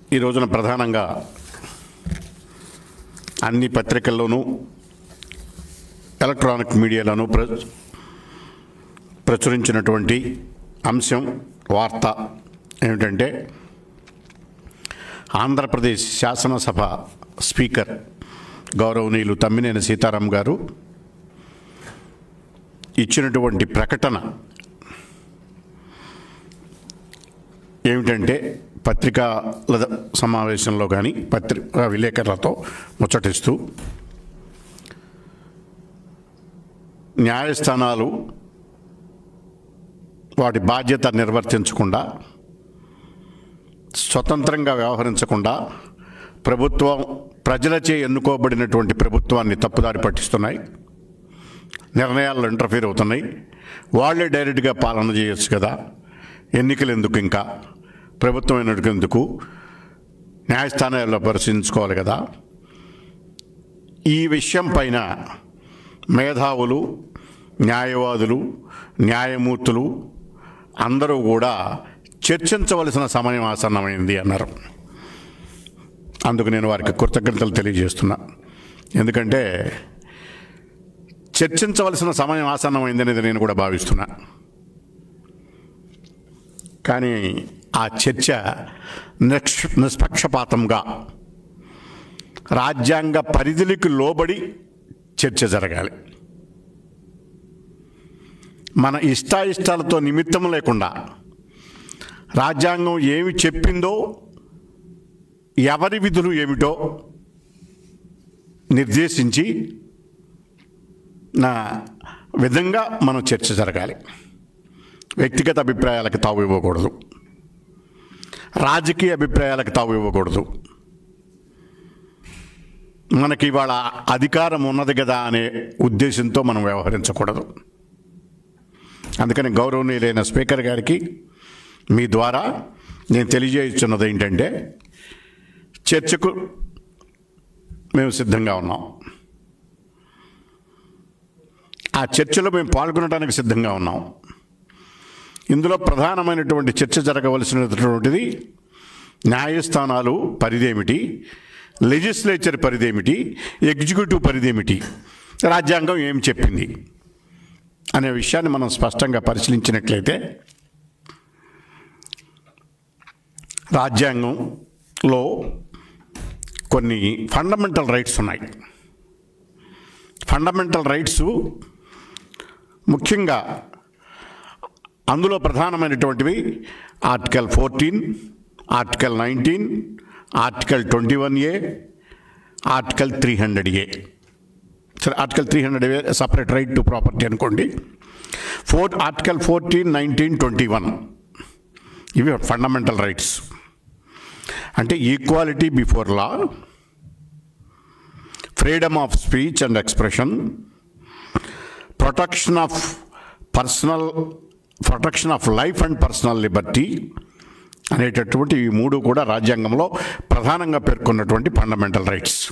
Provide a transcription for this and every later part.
ఈ రోజున ప్రధానంగా అన్ని పత్రికల్లోనూ ఎలక్ట్రానిక్ మీడియాలోనూ ప్ర ప్రచురించినటువంటి అంశం వార్త ఏమిటంటే ఆంధ్రప్రదేశ్ శాసనసభ స్పీకర్ గౌరవనీయులు తమ్మినేని సీతారాం గారు ఇచ్చినటువంటి ప్రకటన ఏమిటంటే పత్రికాల సమావేశంలో కానీ పత్రికా విలేకరులతో ముచ్చటిస్తూ న్యాయస్థానాలు వాటి బాధ్యత నిర్వర్తించకుండా స్వతంత్రంగా వ్యవహరించకుండా ప్రభుత్వం ప్రజలచే ఎన్నుకోబడినటువంటి ప్రభుత్వాన్ని తప్పుదారి పట్టిస్తున్నాయి నిర్ణయాల్లో ఇంటర్ఫీర్ అవుతున్నాయి వాళ్ళే డైరెక్ట్గా పాలన చేయొచ్చు కదా ఎన్నికలు ఎందుకు ఇంకా ప్రభుత్వం ఎన్నికలు ఎందుకు న్యాయస్థానాల్లో పరిశీలించుకోవాలి కదా ఈ విషయం పైన మేధావులు న్యాయవాదులు న్యాయమూర్తులు అందరూ కూడా చర్చించవలసిన సమయం ఆసన్నమైంది అన్నారు అందుకు నేను వారికి కృతజ్ఞతలు తెలియజేస్తున్నా ఎందుకంటే చర్చించవలసిన సమయం ఆసన్నమైంది అనేది నేను కూడా భావిస్తున్నా కానీ ఆ చర్చ నిక్ష నిష్పక్షపాతంగా రాజ్యాంగ పరిధికి లోబడి చర్చ జరగాలి మన ఇష్టాయిష్టాలతో నిమిత్తం లేకుండా రాజ్యాంగం ఏమి చెప్పిందో ఎవరి విధులు ఏమిటో నిర్దేశించి నా విధంగా మనం చర్చ జరగాలి వ్యక్తిగత అభిప్రాయాలకు తావు ఇవ్వకూడదు రాజకీయ అభిప్రాయాలకు తావు ఇవ్వకూడదు మనకి ఇవాళ అధికారం ఉన్నది కదా అనే ఉద్దేశంతో మనం వ్యవహరించకూడదు అందుకని గౌరవనీయులైన స్పీకర్ గారికి మీ ద్వారా నేను తెలియజేస్తున్నది ఏంటంటే చర్చకు మేము సిద్ధంగా ఉన్నాం ఆ చర్చలో మేము పాల్గొనడానికి సిద్ధంగా ఉన్నాం ఇందులో ప్రధానమైనటువంటి చర్చ జరగవలసినటువంటిది న్యాయస్థానాలు పరిధేమిటి లెజిస్లేచర్ పరిధేమిటి ఎగ్జిక్యూటివ్ పరిధేమిటి రాజ్యాంగం ఏం చెప్పింది అనే విషయాన్ని మనం స్పష్టంగా పరిశీలించినట్లయితే రాజ్యాంగంలో కొన్ని ఫండమెంటల్ రైట్స్ ఉన్నాయి ఫండమెంటల్ రైట్స్ ముఖ్యంగా అందులో ప్రధానమైనటువంటివి article fourteen article nineteen article twenty one A article three hundred A సరే article three hundred A separate right to property అనుకోండి four article fourteen nineteen twenty one ఇవి ఫండమెంటల్ రైట్స్ అంటే equality before law freedom of speech and expression protection of personal protection of life and personal liberty అనేటటువంటి ఈ మూడు కూడా రాజ్యాంగంలో ప్రధానంగా పేర్కొన్నటువంటి ఫండమెంటల్ రైట్స్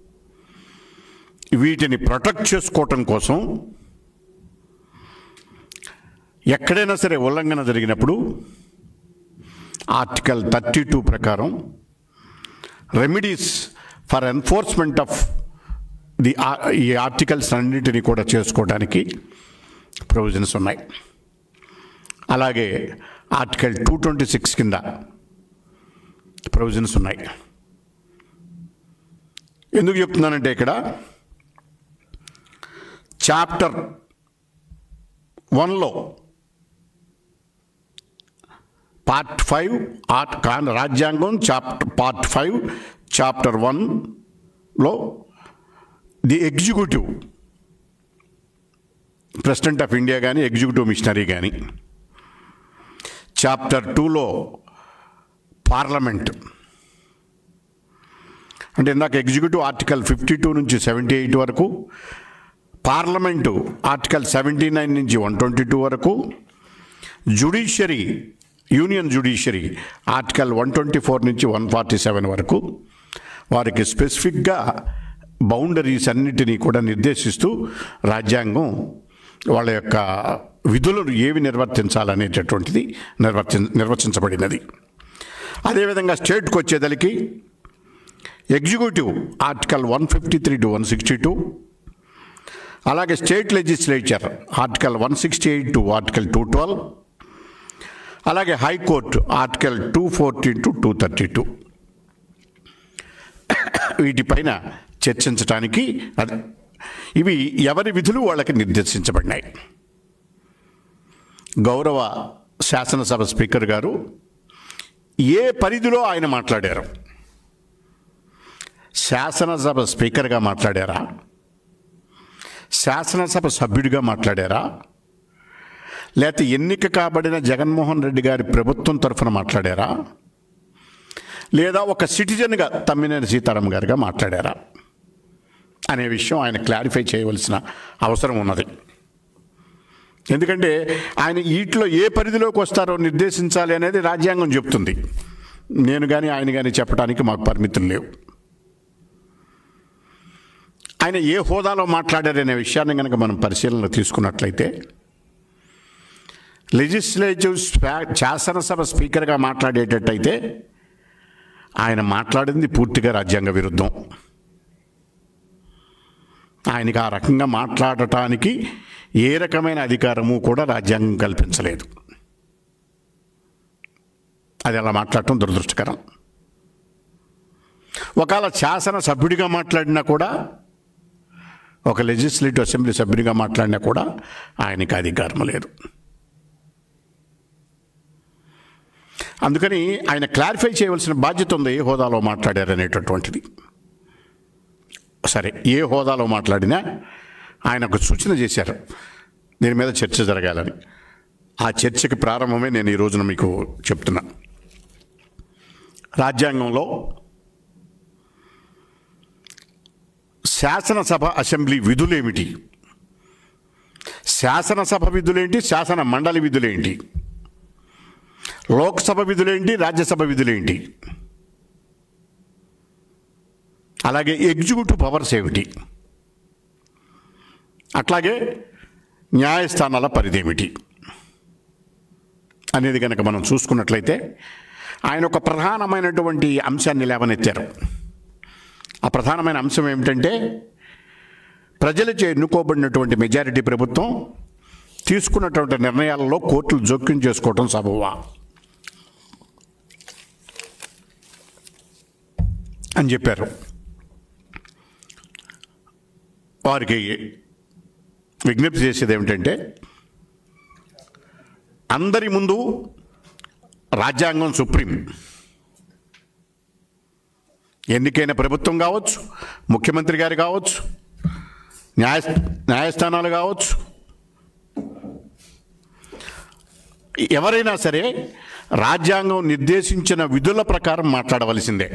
వీటిని ప్రొటెక్ట్ చేసుకోవటం కోసం ఎక్కడైనా సరే ఉల్లంఘన జరిగినప్పుడు ఆర్టికల్ థర్టీ టూ ప్రకారం remedies for enforcement of the ఈ ఆర్టికల్స్ అన్నింటినీ కూడా చేసుకోవడానికి ప్రొవిజన్స్ ఉన్నాయి అలాగే ఆర్టికల్ టూ ట్వంటీ సిక్స్ కింద ప్రొవిజన్స్ ఉన్నాయి ఎందుకు చెప్తున్నానంటే ఇక్కడ చాప్టర్ వన్లో పార్ట్ ఫైవ్ ఆర్ట్ కాన్ రాజ్యాంగం చాప్టర్ పార్ట్ ఫైవ్ చాప్టర్ వన్లో the executive president of India కానీ ఎగ్జిక్యూటివ్ మిషనరీ కానీ చాప్టర్ టూలో పార్లమెంట్ అంటే ఇందాక ఎగ్జిక్యూటివ్ ఆర్టికల్ ఫిఫ్టీ టూ నుంచి సెవెంటీ ఎయిట్ వరకు పార్లమెంటు ఆర్టికల్ సెవెంటీ నైన్ నుంచి వన్ ట్వంటీ టూ వరకు judiciary union judiciary article one twenty four నుంచి వన్ ఫార్టీ సెవెన్ వరకు వారికి స్పెసిఫిక్గా బౌండరీస్ అన్నిటినీ కూడా నిర్దేశిస్తూ రాజ్యాంగం వాళ్ళ యొక్క విధులను ఏవి నిర్వర్తించాలనేటటువంటిది నిర్వర్తి నిర్వచించబడినది అదేవిధంగా స్టేట్కి వచ్చేదలికి executive article one fifty three to one sixty two అలాగే state legislature article one sixty eight to article two twelve అలాగే high court article two fourteen to two thirty two వీటిపైన చర్చించడానికి అది ఇవి ఎవరి విధులు వాళ్ళకి నిర్దేశించబడినాయి గౌరవ శాసనసభ స్పీకర్ గారు ఏ పరిధిలో ఆయన మాట్లాడారు శాసనసభ స్పీకర్గా మాట్లాడారా శాసనసభ సభ్యుడిగా మాట్లాడారా లేకపోతే ఎన్నిక కాబడిన జగన్మోహన్ రెడ్డి గారి ప్రభుత్వం తరఫున మాట్లాడారా లేదా ఒక సిటిజన్గా తమ్మినేని సీతారాం గారిగా మాట్లాడారా అనే విషయం ఆయన క్లారిఫై చేయవలసిన అవసరం ఉన్నది ఎందుకంటే ఆయన వీటిలో ఏ పరిధిలోకి వస్తారో నిర్దేశించాలి అనేది రాజ్యాంగం చెప్తుంది నేను కానీ ఆయన కానీ చెప్పడానికి మాకు పరిమితులు లేవు ఆయన ఏ హోదాలో మాట్లాడారనే విషయాన్ని కనుక మనం పరిశీలనలో తీసుకున్నట్లయితే లెజిస్లేటివ్ స్పా- శాసనసభ స్పీకర్గా మాట్లాడేటట్టయితే ఆయన మాట్లాడింది పూర్తిగా రాజ్యాంగ విరుద్ధం ఆయనకి ఆ రకంగా మాట్లాడటానికి ఏ రకమైన అధికారము కూడా రాజ్యాంగం కల్పించలేదు అది అలా మాట్లాడటం దురదృష్టకరం ఒకవేళ శాసన సభ్యుడిగా మాట్లాడినా కూడా ఒక లెజిస్లేటివ్ అసెంబ్లీ సభ్యుడిగా మాట్లాడినా కూడా ఆయనకి అధికారం లేదు అందుకని ఆయన క్లారిఫై చేయవలసిన బాధ్యత ఉంది ఏ హోదాలో మాట్లాడారనేటటువంటిది సరే ఏ హోదాలో మాట్లాడినా ఆయన ఒక సూచన చేశారు దీని మీద చర్చ జరగాలని ఆ చర్చకి ప్రారంభమే నేను ఈ రోజున మీకు చెప్తున్నా రాజ్యాంగంలో శాసనసభ అసెంబ్లీ విధులేమిటి శాసనసభ విధులేంటి శాసన మండలి విధులేంటి లోక్సభ విధులేంటి రాజ్యసభ విధులేంటి అలాగే ఎగ్జిక్యూటివ్ పవర్స్ ఏమిటి అట్లాగే న్యాయస్థానాల పరిధి ఏమిటి అనేది కనుక మనం చూసుకున్నట్లయితే ఆయన ఒక ప్రధానమైనటువంటి అంశాన్ని లేవనెత్తారు ఆ ప్రధానమైన అంశం ఏమిటంటే ప్రజలచే ఎన్నుకోబడినటువంటి మెజారిటీ ప్రభుత్వం తీసుకున్నటువంటి నిర్ణయాలలో కోర్టులు జోక్యం చేసుకోవటం సబవా అని చెప్పారు వారికి విజ్ఞప్తి చేసేది ఏమిటంటే అందరి ముందు రాజ్యాంగం సుప్రీం ఎన్నికైన ప్రభుత్వం కావచ్చు ముఖ్యమంత్రి గారు కావచ్చు న్యాయ న్యాయస్థానాలు కావచ్చు ఎవరైనా సరే రాజ్యాంగం నిర్దేశించిన విధుల ప్రకారం మాట్లాడవలసిందే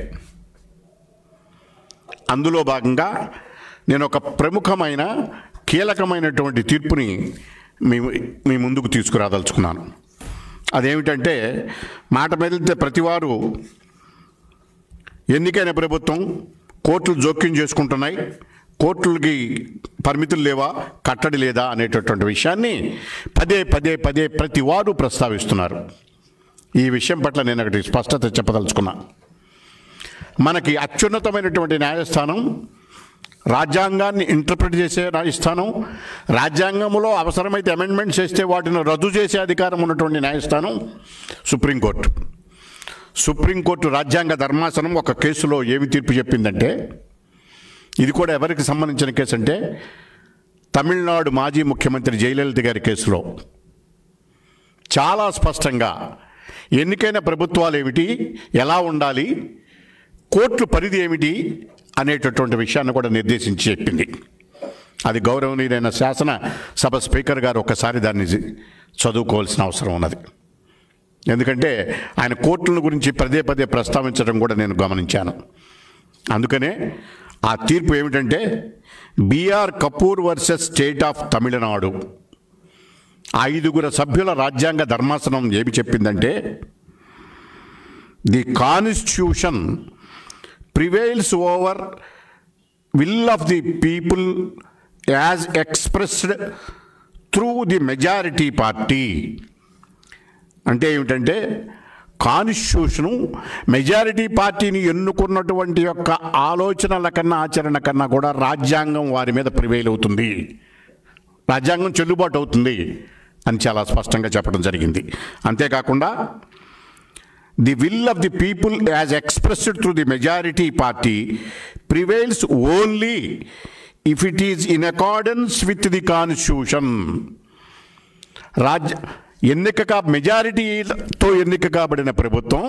అందులో భాగంగా నేను ఒక ప్రముఖమైన కీలకమైనటువంటి తీర్పుని మీ మీ ముందుకు తీసుకురాదలుచుకున్నాను అదేమిటంటే మాట మెదిలితే ప్రతివారు ఎన్నికైన ప్రభుత్వం కోర్టులు జోక్యం చేసుకుంటున్నాయి కోర్టులకి పరిమితులు లేవా కట్టడి లేదా అనేటటువంటి విషయాన్ని పదే పదే పదే ప్రతి వారు ప్రస్తావిస్తున్నారు ఈ విషయం పట్ల నేను ఒకటి స్పష్టత చెప్పదలుచుకున్నా మనకి అత్యున్నతమైనటువంటి న్యాయస్థానం రాజ్యాంగాన్ని ఇంటర్ప్రిట్ చేసే న్యాయస్థానం రాజ్యాంగంలో అవసరమైతే అమెండ్మెంట్స్ చేస్తే వాటిని రద్దు చేసే అధికారం ఉన్నటువంటి న్యాయస్థానం సుప్రీంకోర్టు సుప్రీంకోర్టు రాజ్యాంగ ధర్మాసనం ఒక కేసులో ఏమి తీర్పు చెప్పిందంటే ఇది కూడా ఎవరికి సంబంధించిన కేసు అంటే తమిళనాడు మాజీ ముఖ్యమంత్రి జయలలిత గారి కేసులో చాలా స్పష్టంగా ఎన్నికైన ప్రభుత్వాలు ఏమిటి ఎలా ఉండాలి కోర్టు పరిధి ఏమిటి అనేటటువంటి విషయాన్ని కూడా నిర్దేశించి చెప్పింది అది గౌరవనీయులైన శాసన సభ స్పీకర్ గారు ఒకసారి దాన్ని చదువుకోవాల్సిన అవసరం ఉన్నది ఎందుకంటే ఆయన కోర్టుల గురించి పదే పదే ప్రస్తావించడం కూడా నేను గమనించాను అందుకనే ఆ తీర్పు ఏమిటంటే BR Kapur versus state of Tamil Nadu ఐదుగురు సభ్యుల రాజ్యాంగ ధర్మాసనం ఏమి చెప్పిందంటే the constitution prevails over will of the people as expressed through the majority party అంటే ఏమిటంటే కాన్స్టిట్యూషను మెజారిటీ పార్టీని ఎన్నుకున్నటువంటి యొక్క ఆలోచనల కన్నా ఆచరణ కన్నా కూడా రాజ్యాంగం వారి మీద ప్రివేల్ అవుతుంది రాజ్యాంగం చెల్లుబాటు అవుతుంది అని చాలా స్పష్టంగా చెప్పడం జరిగింది అంతేకాకుండా the will of the people as expressed through the majority party prevails only if it is in accordance with the constitution రాజ్య ఎన్నిక కా మెజారిటీతో ఎన్నిక కాబడిన ప్రభుత్వం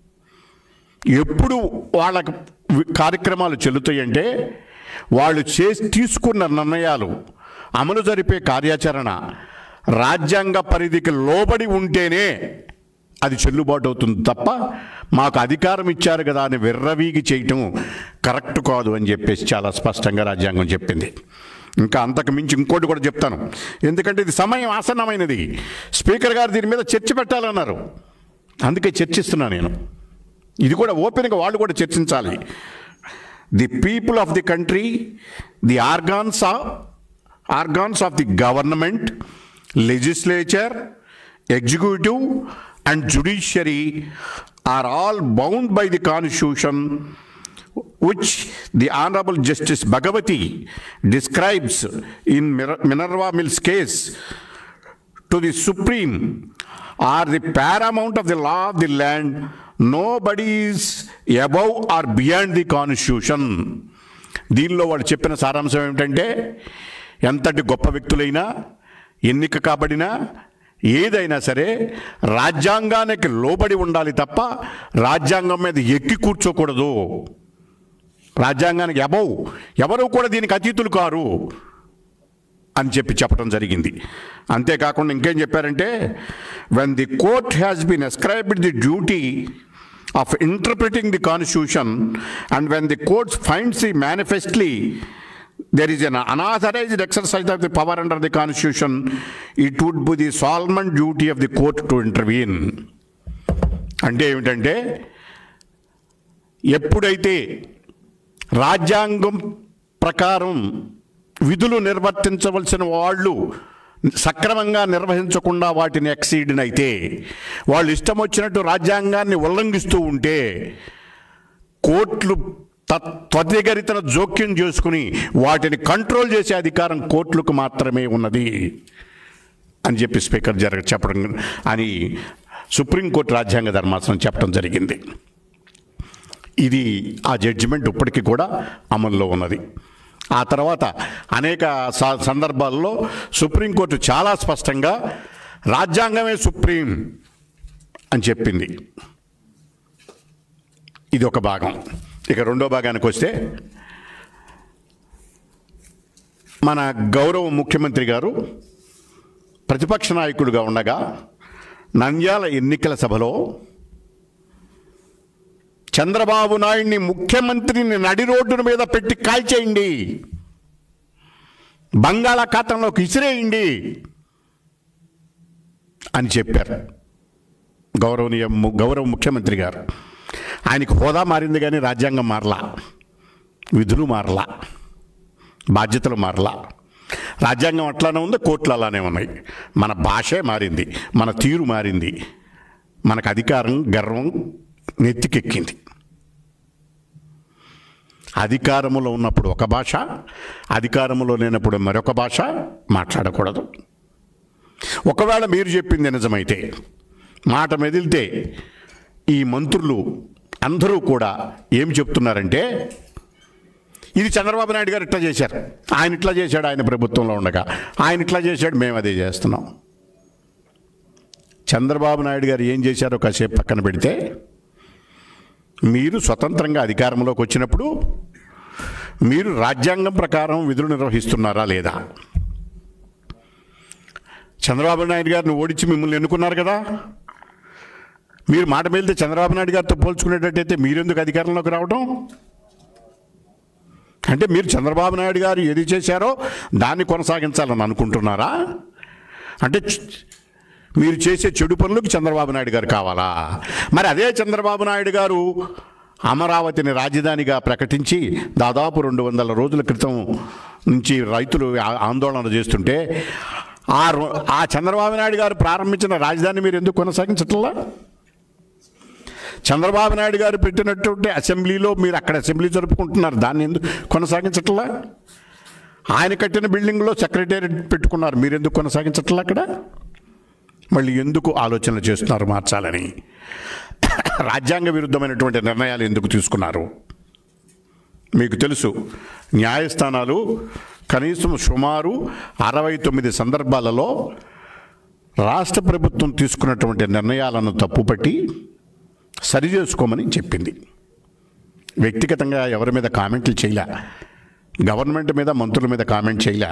ఎప్పుడు వాళ్ళ కార్యక్రమాలు చెల్లుతాయంటే వాళ్ళు చేసి తీసుకున్న నిర్ణయాలు అమలు జరిపే కార్యాచరణ రాజ్యాంగ పరిధికి లోబడి ఉంటేనే అది చెల్లుబాటు అవుతుంది తప్ప మాకు అధికారం ఇచ్చారు కదా అని విర్రవీగి చేయటం కరెక్ట్ కాదు అని చెప్పేసి చాలా స్పష్టంగా రాజ్యాంగం చెప్పింది ఇంకా అంతకు మించి ఇంకోటి కూడా చెప్తాను ఎందుకంటే ఇది సమయం ఆసన్నమైనది స్పీకర్ గారు దీని మీద చర్చ పెట్టాలన్నారు అందుకే చర్చిస్తున్నా నేను ఇది కూడా ఓపెన్గా వాళ్ళు కూడా చర్చించాలి the people of the country the organs organs of the government legislature executive and judiciary are all bound by the constitution which the Honorable Justice Bhagavati describes in Mir- Minerva Mills case to the Supreme are the paramount of the law of the land. Nobody is above or beyond the constitution. దీనిలో వాళ్ళు చెప్పిన సారాంశం ఏమిటంటే ఎంతటి గొప్ప వ్యక్తులైనా ఎన్నిక కాబడినా ఏదైనా సరే రాజ్యాంగానికి లోబడి ఉండాలి తప్ప రాజ్యాంగం మీద ఎక్కి కూర్చోకూడదు రాజ్యాంగానికి అబౌవ్ ఎవరు కూడా దీనికి అతీతులు కారు అని చెప్పి చెప్పడం జరిగింది అంతేకాకుండా ఇంకేం చెప్పారంటే when the court has been ascribed the duty of interpreting the constitution and when the court finds the manifestly there is an unauthorized exercise of the power under the constitution, it would be the solemn duty of the court to intervene. అంటే ఏమిటంటే ఎప్పుడైతే రాజ్యాంగం ప్రకారం విధులు నిర్వర్తించవలసిన వాళ్ళు సక్రమంగా నిర్వహించకుండా వాటిని ఎక్సీడ్ని అయితే వాళ్ళు ఇష్టం వచ్చినట్టు రాజ్యాంగాన్ని ఉల్లంఘిస్తూ ఉంటే కోర్టులు త- త్వరితగతిన జోక్యం చేసుకుని వాటిని కంట్రోల్ చేసే అధికారం కోర్టులకు మాత్రమే ఉన్నది అని చెప్పి స్పీకర్ జరగ చెప్పడం అని సుప్రీంకోర్టు రాజ్యాంగ ధర్మాసనం చెప్పడం జరిగింది ఇది ఆ జడ్జిమెంట్ ఇప్పటికీ కూడా అమల్లో ఉన్నది ఆ తర్వాత అనేక స- సందర్భాల్లో సుప్రీంకోర్టు చాలా స్పష్టంగా రాజ్యాంగమే సుప్రీం అని చెప్పింది ఇది ఒక భాగం ఇక రెండో భాగానికి వస్తే మన గౌరవ ముఖ్యమంత్రి గారు ప్రతిపక్ష నాయకుడిగా ఉండగా నంద్యాల ఎన్నికల సభలో చంద్రబాబు నాయుడిని ముఖ్యమంత్రిని నడి రోడ్డున మీద పెట్టి కాల్చేయండి బంగాళాఖాతంలోకి ఇసిరేయండి అని చెప్పారు గౌరవనీయ ము- గౌరవ ముఖ్యమంత్రి గారు ఆయనకు హోదా మారింది కానీ రాజ్యాంగం మారలా విధులు మారలా బాధ్యతలు మారలా రాజ్యాంగం అట్లానే ఉంది కోర్టులు అలానే ఉన్నాయి మన భాషే మారింది మన తీరు మారింది మనకు అధికారం గర్వం నెత్తికెక్కింది అధికారములో ఉన్నప్పుడు ఒక భాష అధికారములో లేనప్పుడు మరొక భాష మాట్లాడకూడదు ఒకవేళ మీరు చెప్పింది నిజమైతే మాట మెదిలితే ఈ మంత్రులు అందరూ కూడా ఏం చెప్తున్నారంటే ఇది చంద్రబాబు నాయుడు గారు ఇట్లా చేశారు ఆయన ఇట్లా చేశాడు ఆయన ప్రభుత్వంలో ఉండగా ఆయన ఇట్లా చేశాడు మేము అదే చేస్తున్నాం చంద్రబాబు నాయుడు గారు ఏం చేశారో కాసేపు పక్కన పెడితే మీరు స్వతంత్రంగా అధికారంలోకి వచ్చినప్పుడు మీరు రాజ్యాంగం ప్రకారం విధులు నిర్వహిస్తున్నారా లేదా చంద్రబాబు నాయుడు గారిని ఓడించి మిమ్మల్ని ఎన్నుకున్నారు కదా మీరు మాట మేలితే చంద్రబాబు నాయుడు గారితో పోల్చుకునేటట్టయితే మీరెందుకు అధికారంలోకి రావడం అంటే మీరు చంద్రబాబు నాయుడు గారు ఏది చేశారో దాన్ని కొనసాగించాలని అనుకుంటున్నారా అంటే చ- మీరు చేసే చెడు పనులకు చంద్రబాబు నాయుడు గారు కావాలా మరి అదే చంద్రబాబు నాయుడు గారు అమరావతిని రాజధానిగా ప్రకటించి దాదాపు రెండు వందల రోజుల క్రితం నుంచి రైతులు ఆ- ఆందోళన చేస్తుంటే ఆ రో- ఆ చంద్రబాబు నాయుడు గారు ప్రారంభించిన రాజధాని మీరు ఎందుకు కొనసాగించట్లా చంద్రబాబు నాయుడు గారు పెట్టినటువంటి అసెంబ్లీలో మీరు అక్కడ అసెంబ్లీ జరుపుకుంటున్నారు దాన్ని ఎందుకు కొనసాగించట్లా ఆయన కట్టిన బిల్డింగ్లో సెక్రటేరియట్ పెట్టుకున్నారు మీరు ఎందుకు కొనసాగించట్లా అక్కడ మళ్ళీ ఎందుకు ఆలోచన చేస్తున్నారు మార్చాలని రాజ్యాంగ విరుద్ధమైనటువంటి నిర్ణయాలు ఎందుకు తీసుకున్నారు మీకు తెలుసు న్యాయస్థానాలు కనీసం సుమారు అరవై తొమ్మిది సందర్భాలలో రాష్ట్ర ప్రభుత్వం తీసుకున్నటువంటి నిర్ణయాలను తప్పుపట్టి సరిచేసుకోమని చెప్పింది వ్యక్తిగతంగా ఎవరి మీద కామెంట్లు చేయలే గవర్నమెంట్ మీద మంత్రుల మీద కామెంట్ చేయలే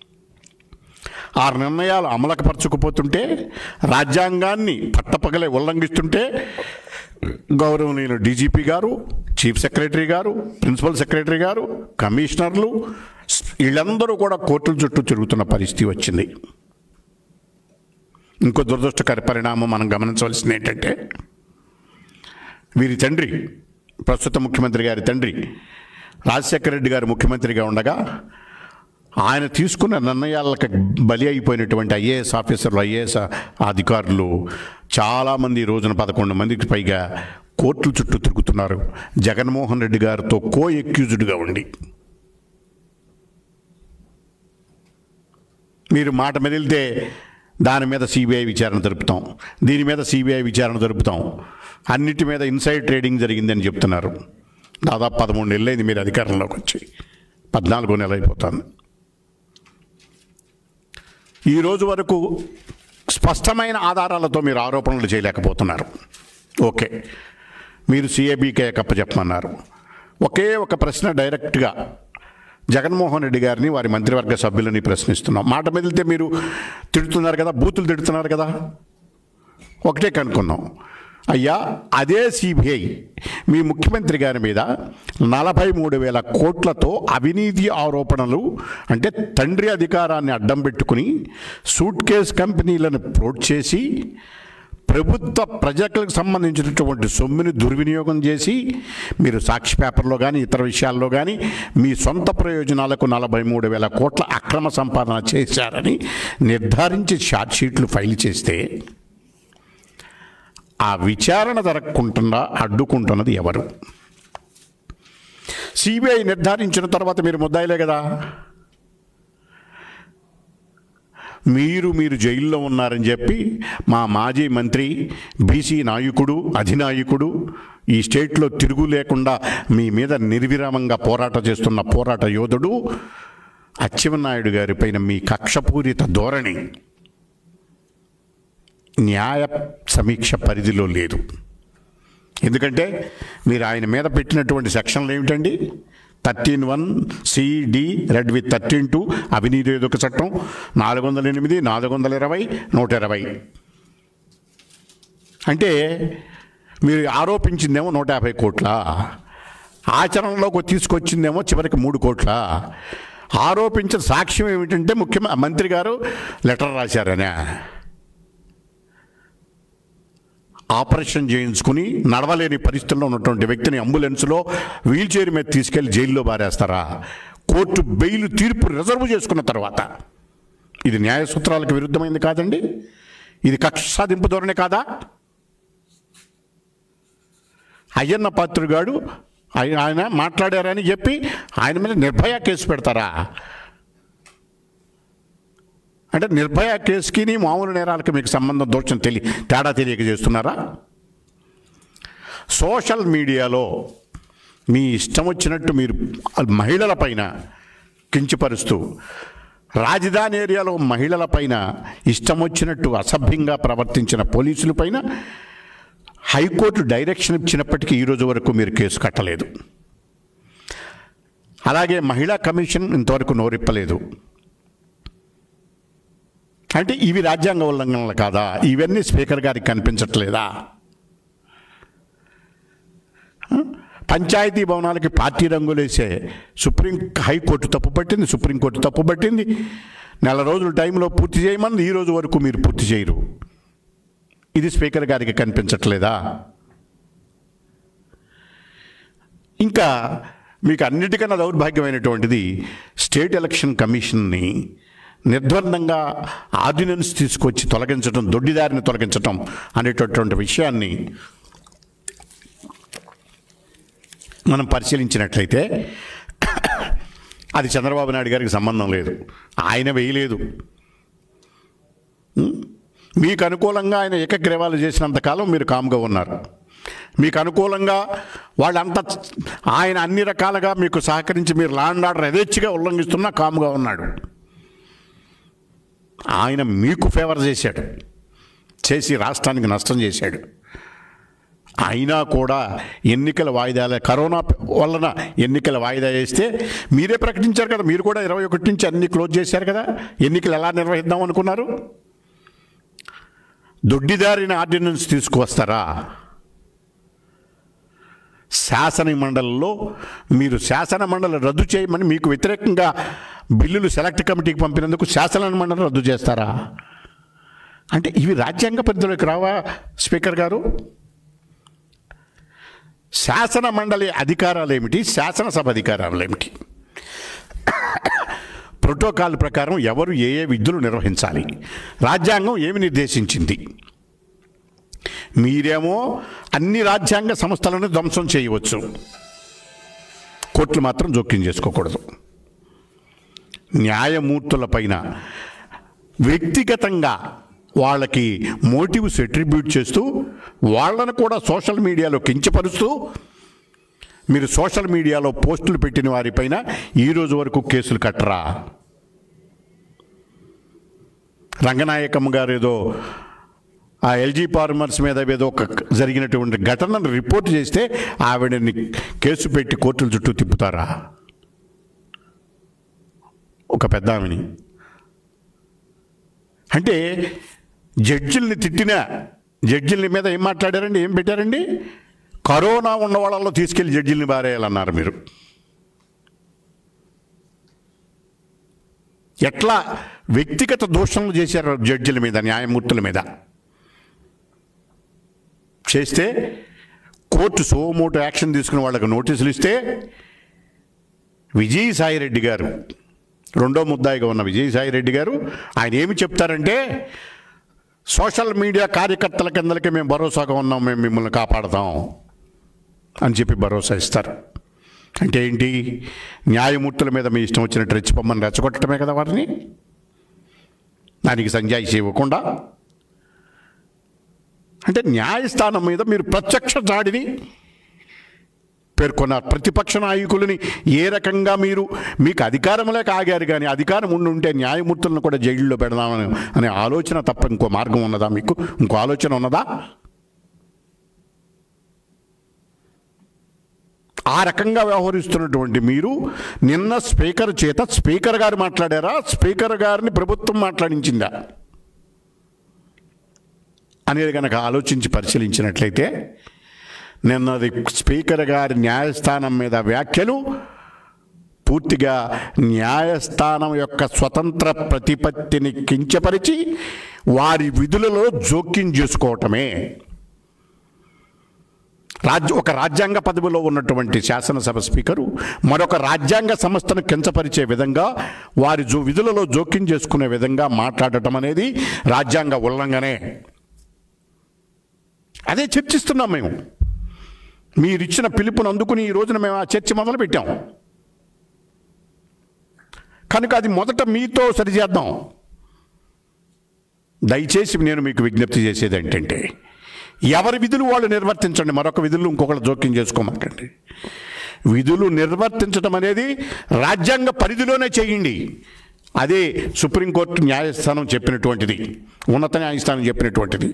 ఆ నిర్ణయాలు అమలకపరచకపోతుంటే రాజ్యాంగాన్ని పట్టపగలే ఉల్లంఘిస్తుంటే గౌరవనీయులు డీజీపీ గారు చీఫ్ సెక్రటరీ గారు ప్రిన్సిపల్ సెక్రటరీ గారు కమిషనర్లు వీళ్ళందరూ కూడా కోర్టుల చుట్టూ తిరుగుతున్న పరిస్థితి వచ్చింది ఇంకో దురదృష్టకర పరిణామం మనం గమనించవలసింది ఏంటంటే వీరి తండ్రి ప్రస్తుత ముఖ్యమంత్రి గారి తండ్రి రాజశేఖర రెడ్డి గారు ముఖ్యమంత్రిగా ఉండగా ఆయన తీసుకున్న నిర్ణయాలకు బలి అయిపోయినటువంటి ఐఏఎస్ ఆఫీసర్లు ఐఏఎస్ అధికారులు చాలామంది ఈ రోజున పదకొండు మందికి పైగా కోర్టుల చుట్టూ తిరుగుతున్నారు జగన్మోహన్ రెడ్డి గారితో కో ఎక్యూజ్డ్గా ఉండి మీరు మాట మెదిలితే దాని మీద సిబిఐ విచారణ జరుపుతాం దీని మీద సిబిఐ విచారణ జరుపుతాం అన్నిటి మీద ఇన్సైడ్ ట్రేడింగ్ జరిగిందని చెప్తున్నారు దాదాపు పదమూడు నెలలైంది మీరు అధికారంలోకి వచ్చి పద్నాలుగో నెల అయిపోతుంది ఈ రోజు వరకు స్పష్టమైన ఆధారాలతో మీరు ఆరోపణలు చేయలేకపోతున్నారు ఓకే మీరు సిఏబీకే చెప్పమన్నారు ఒకే ఒక ప్రశ్న డైరెక్ట్గా జగన్మోహన్ రెడ్డి గారిని వారి మంత్రివర్గ సభ్యులని ప్రశ్నిస్తున్నాం మాట మెదిలితే మీరు తిడుతున్నారు కదా బూతులు తిడుతున్నారు కదా ఒకటే కనుక్కున్నాం అయ్యా అదే సిబిఐ మీ ముఖ్యమంత్రి గారి మీద నలభై మూడు వేల కోట్లతో అవినీతి ఆరోపణలు అంటే తండ్రి అధికారాన్ని అడ్డం పెట్టుకుని సూట్ కేస్ కంపెనీలను ప్రోట్ చేసి ప్రభుత్వ ప్రజలకు సంబంధించినటువంటి సొమ్ముని దుర్వినియోగం చేసి మీరు సాక్షి పేపర్లో కానీ ఇతర విషయాల్లో కానీ మీ సొంత ప్రయోజనాలకు నలభై మూడు వేల కోట్ల అక్రమ సంపాదన చేశారని నిర్ధారించి షార్ట్షీట్లు ఫైల్ చేస్తే ఆ విచారణ జరగకుండా అడ్డుకుంటున్నది ఎవరు సిబిఐ నిర్ధారించిన తర్వాత మీరు ముద్దాయిలే కదా మీరు మీరు జైల్లో ఉన్నారని చెప్పి మా మాజీ మంత్రి బీసీ నాయకుడు అధినాయకుడు ఈ స్టేట్లో తిరుగు లేకుండా మీ మీద నిర్విరామంగా పోరాట చేస్తున్న పోరాట యోధుడు అచ్చెన్నాయుడు గారి పైన మీ కక్షపూరిత ధోరణి న్యాయ సమీక్ష పరిధిలో లేదు ఎందుకంటే మీరు ఆయన మీద పెట్టినటువంటి సెక్షన్లు ఏమిటండి thirteen one CD read with thirteen two అవినీతి ఏదొక చట్టం నాలుగు వందల ఎనిమిది నాలుగు వందల ఇరవై నూట ఇరవై అంటే మీరు ఆరోపించిందేమో నూట యాభై కోట్ల ఆచరణలోకి తీసుకొచ్చిందేమో చివరికి మూడు కోట్ల ఆరోపించిన సాక్ష్యం ఏమిటంటే ముఖ్యమంత్రి మంత్రి గారు లెటర్ రాశారనే ఆపరేషన్ చేయించుకుని నడవలేని పరిస్థితుల్లో ఉన్నటువంటి వ్యక్తిని అంబులెన్స్లో వీల్ చైర్ మీద తీసుకెళ్లి జైల్లో బారేస్తారా కోర్టు బెయిల్ తీర్పు రిజర్వ్ చేసుకున్న తర్వాత ఇది న్యాయ సూత్రాలకు విరుద్ధమైంది కాదండి ఇది కక్ష సాధింపు ధోరణి కాదా అయ్యన్న పాత్రుగాడు ఆయన ఆయన మాట్లాడారని చెప్పి ఆయన మీద నిర్భయ కేసు పెడతారా అంటే నిర్భయ కేసుకి మామూలు నేరాలకి మీకు సంబంధం దోషం తెలి తేడా తెలియక చేస్తున్నారా సోషల్ మీడియాలో మీ ఇష్టం వచ్చినట్టు మీరు మహిళల పైన కించపరుస్తూ రాజధాని ఏరియాలో మహిళల పైన ఇష్టం వచ్చినట్టు అసభ్యంగా ప్రవర్తించిన పోలీసుల పైన హైకోర్టు డైరెక్షన్ ఇచ్చినప్పటికీ ఈరోజు వరకు మీరు కేసు కట్టలేదు అలాగే మహిళా కమిషన్ ఇంతవరకు నోరిప్పలేదు అంటే ఇవి రాజ్యాంగ ఉల్లంఘనలు కాదా ఇవన్నీ స్పీకర్ గారికి కనిపించట్లేదా పంచాయతీ భవనాలకి పార్టీ రంగులేసే సుప్రీం హైకోర్టు తప్పుపట్టింది సుప్రీంకోర్టు తప్పుపట్టింది నెల రోజుల టైంలో పూర్తి చేయమని ఈ రోజు వరకు మీరు పూర్తి చేయరు ఇది స్పీకర్ గారికి కనిపించట్లేదా ఇంకా మీకు అన్నిటికన్నా దౌర్భాగ్యమైనటువంటిది స్టేట్ ఎలక్షన్ కమిషన్ని నిర్బంధంగా ఆర్డినెన్స్ తీసుకొచ్చి తొలగించడం దొడ్డిదారిని తొలగించడం అనేటటువంటి విషయాన్ని మనం పరిశీలించినట్లయితే అది చంద్రబాబు నాయుడు గారికి సంబంధం లేదు ఆయన వేయలేదు ఉం? మీకు అనుకూలంగా ఆయన ఏకగ్రీవాలు చేసినంత కాలం మీరు కామ్గా ఉన్నారు మీకు అనుకూలంగా వాళ్ళంతా ఆయన అన్ని రకాలుగా మీకు సహకరించి మీరు లాండ్ ఆర్డర్ యథేచ్ఛగా ఉల్లంఘిస్తున్నా కామ్గా ఉన్నాడు ఆయన మీకు ఫేవర్ చేశాడు చేసి రాష్ట్రానికి నష్టం చేశాడు అయినా కూడా ఎన్నికల వాయిదాల కరోనా వలన ఎన్నికల వాయిదా వేస్తే మీరే ప్రకటించారు కదా మీరు కూడా ఇరవై ఒకటి నుంచి అన్ని క్లోజ్ చేశారు కదా ఎన్నికలు ఎలా నిర్వహిద్దాం అనుకున్నారు దొడ్డిదారిన ఆర్డినెన్స్ తీసుకువస్తారా శాసన మండలిలో మీరు శాసన మండలి రద్దు చేయమని మీకు వ్యతిరేకంగా బిల్లులు సెలెక్ట్ కమిటీకి పంపినందుకు శాసన మండలి రద్దు చేస్తారా అంటే ఇవి రాజ్యాంగ పరిధిలోకి రావా స్పీకర్ గారు శాసన మండలి అధికారాలు ఏమిటి శాసనసభ అధికారాలు ఏమిటి ప్రోటోకాల్ ప్రకారం ఎవరు ఏ ఏ విధులు నిర్వహించాలి రాజ్యాంగం ఏమి నిర్దేశించింది మీరేమో అన్ని రాజ్యాంగ సంస్థలను ధ్వంసం చేయవచ్చు కోర్టులు మాత్రం జోక్యం చేసుకోకూడదు న్యాయమూర్తుల పైన వ్యక్తిగతంగా వాళ్ళకి మోటివ్స్ అట్రిబ్యూట్ చేస్తూ వాళ్ళను కూడా సోషల్ మీడియాలో కించపరుస్తూ మీరు సోషల్ మీడియాలో పోస్టులు పెట్టిన వారిపైన ఈ రోజు వరకు కేసులు కట్టరా రంగనాయకమ్మ గారు ఏదో ఆ ఎల్జీ ఫార్మర్స్ మీద ఏదో ఒక జరిగినటువంటి ఘటనను రిపోర్ట్ చేస్తే ఆవిడని కేసు పెట్టి కోర్టుల చుట్టూ తిప్పుతారా ఒక పెద్ద ఆమెని అంటే జడ్జిల్ని తిట్టిన జడ్జిల మీద ఏం మాట్లాడారండి ఏం పెట్టారండి కరోనా ఉన్న వాళ్ళలో తీసుకెళ్లి జడ్జిల్ని బారేయాలన్నారు మీరు ఎట్లా వ్యక్తిగత దోషణలు చేశారు జడ్జిల మీద న్యాయమూర్తుల మీద చేస్తే కోర్టు సోమోటో యాక్షన్ తీసుకుని వాళ్ళకి నోటీసులు ఇస్తే విజయసాయిరెడ్డి గారు రెండో ముద్దాయిగా ఉన్న విజయసాయిరెడ్డి గారు ఆయన ఏమి చెప్తారంటే సోషల్ మీడియా కార్యకర్తల కిందలకి మేము భరోసాగా ఉన్నాం మేము మిమ్మల్ని కాపాడతాం అని చెప్పి భరోసా ఇస్తారు అంటే ఏంటి న్యాయమూర్తుల మీద మీ ఇష్టం వచ్చినట్టు రెచ్చిపోమ్మని రెచ్చగొట్టడమే కదా వారిని దానికి సంజాయిషి ఇవ్వకుండా అంటే న్యాయస్థానం మీద మీరు ప్రత్యక్ష దాడిని పేర్కొన్నారు ప్రతిపక్ష నాయకులని ఏ రకంగా మీరు మీకు అధికారం లేక ఆగారు కానీ అధికారం ఉండి ఉంటే న్యాయమూర్తులను కూడా జైల్లో పెడదామని అనే ఆలోచన తప్ప ఇంకో మార్గం ఉన్నదా మీకు ఇంకో ఆలోచన ఉన్నదా ఆ రకంగా వ్యవహరిస్తున్నటువంటి మీరు నిన్న స్పీకర్ చేత స్పీకర్ గారు మాట్లాడారా స్పీకర్ గారిని ప్రభుత్వం మాట్లాడించిందా అనేది కనుక ఆలోచించి పరిశీలించినట్లయితే నిన్నది స్పీకర్ గారి న్యాయస్థానం మీద వ్యాఖ్యలు పూర్తిగా న్యాయస్థానం యొక్క స్వతంత్ర ప్రతిపత్తిని కించపరిచి వారి విధులలో జోక్యం చేసుకోవటమే రాజ్య ఒక రాజ్యాంగ పదవిలో ఉన్నటువంటి శాసనసభ స్పీకరు మరొక రాజ్యాంగ సంస్థను కించపరిచే విధంగా వారి జో విధులలో జోక్యం చేసుకునే విధంగా మాట్లాడటం అనేది రాజ్యాంగ ఉల్లంఘనే అదే చర్చిస్తున్నాం మేము మీరిచ్చిన పిలుపును అందుకుని ఈ రోజున మేము ఆ చర్చ మొదలు పెట్టాం కనుక అది మొదట మీతో సరిచేద్దాం దయచేసి నేను మీకు విజ్ఞప్తి చేసేది ఏంటంటే ఎవరి విధులు వాళ్ళు నిర్వర్తించండి మరొక విధులు ఇంకొకళ్ళు జోక్యం చేసుకోమాకండి విధులు నిర్వర్తించడం అనేది రాజ్యాంగ పరిధిలోనే చేయండి అదే సుప్రీంకోర్టు న్యాయస్థానం చెప్పినటువంటిది ఉన్నత న్యాయస్థానం చెప్పినటువంటిది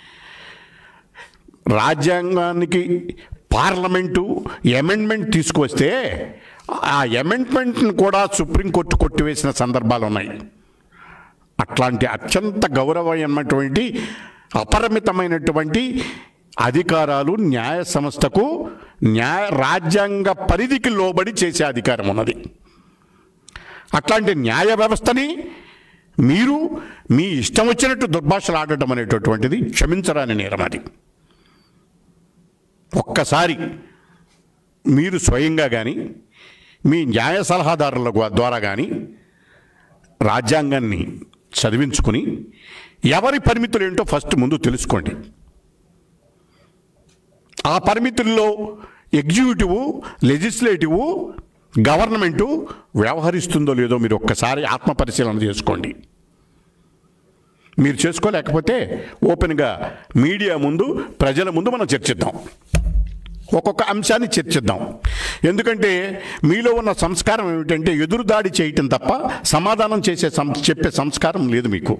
రాజ్యాంగానికి పార్లమెంటు అమెండ్మెంట్ తీసుకొస్తే ఆ అమెండ్మెంట్ను కూడా సుప్రీంకోర్టు కొట్టివేసిన సందర్భాలు ఉన్నాయి అట్లాంటి అత్యంత గౌరవమైనటువంటి అపరిమితమైనటువంటి అధికారాలు న్యాయ సంస్థకు న్యాయ రాజ్యాంగ పరిధికి లోబడి చేసే అధికారం ఉన్నది అట్లాంటి న్యాయ వ్యవస్థని మీరు మీ ఇష్టం వచ్చినట్టు దుర్భాషలు ఆడటం అనేటటువంటిది క్షమించరాని నేరం అది ఒక్కసారి మీరు స్వయంగా కానీ మీ న్యాయ సలహాదారుల ద్వారా కానీ రాజ్యాంగాన్ని చదివించుకుని ఎవరి పరిమితులు ఏంటో ఫస్ట్ ముందు తెలుసుకోండి ఆ పరిమితుల్లో ఎగ్జిక్యూటివ్ లెజిస్లేటివ్ గవర్నమెంటు వ్యవహరిస్తుందో లేదో మీరు ఒక్కసారి ఆత్మపరిశీలన చేసుకోండి మీరు చేసుకోలేకపోతే ఓపెన్గా మీడియా ముందు ప్రజల ముందు మనం చర్చిద్దాం ఒక్కొక్క అంశాన్ని చర్చిద్దాం ఎందుకంటే మీలో ఉన్న సంస్కారం ఏమిటంటే ఎదురుదాడి చేయటం తప్ప సమాధానం చేసే సం చెప్పే సంస్కారం లేదు మీకు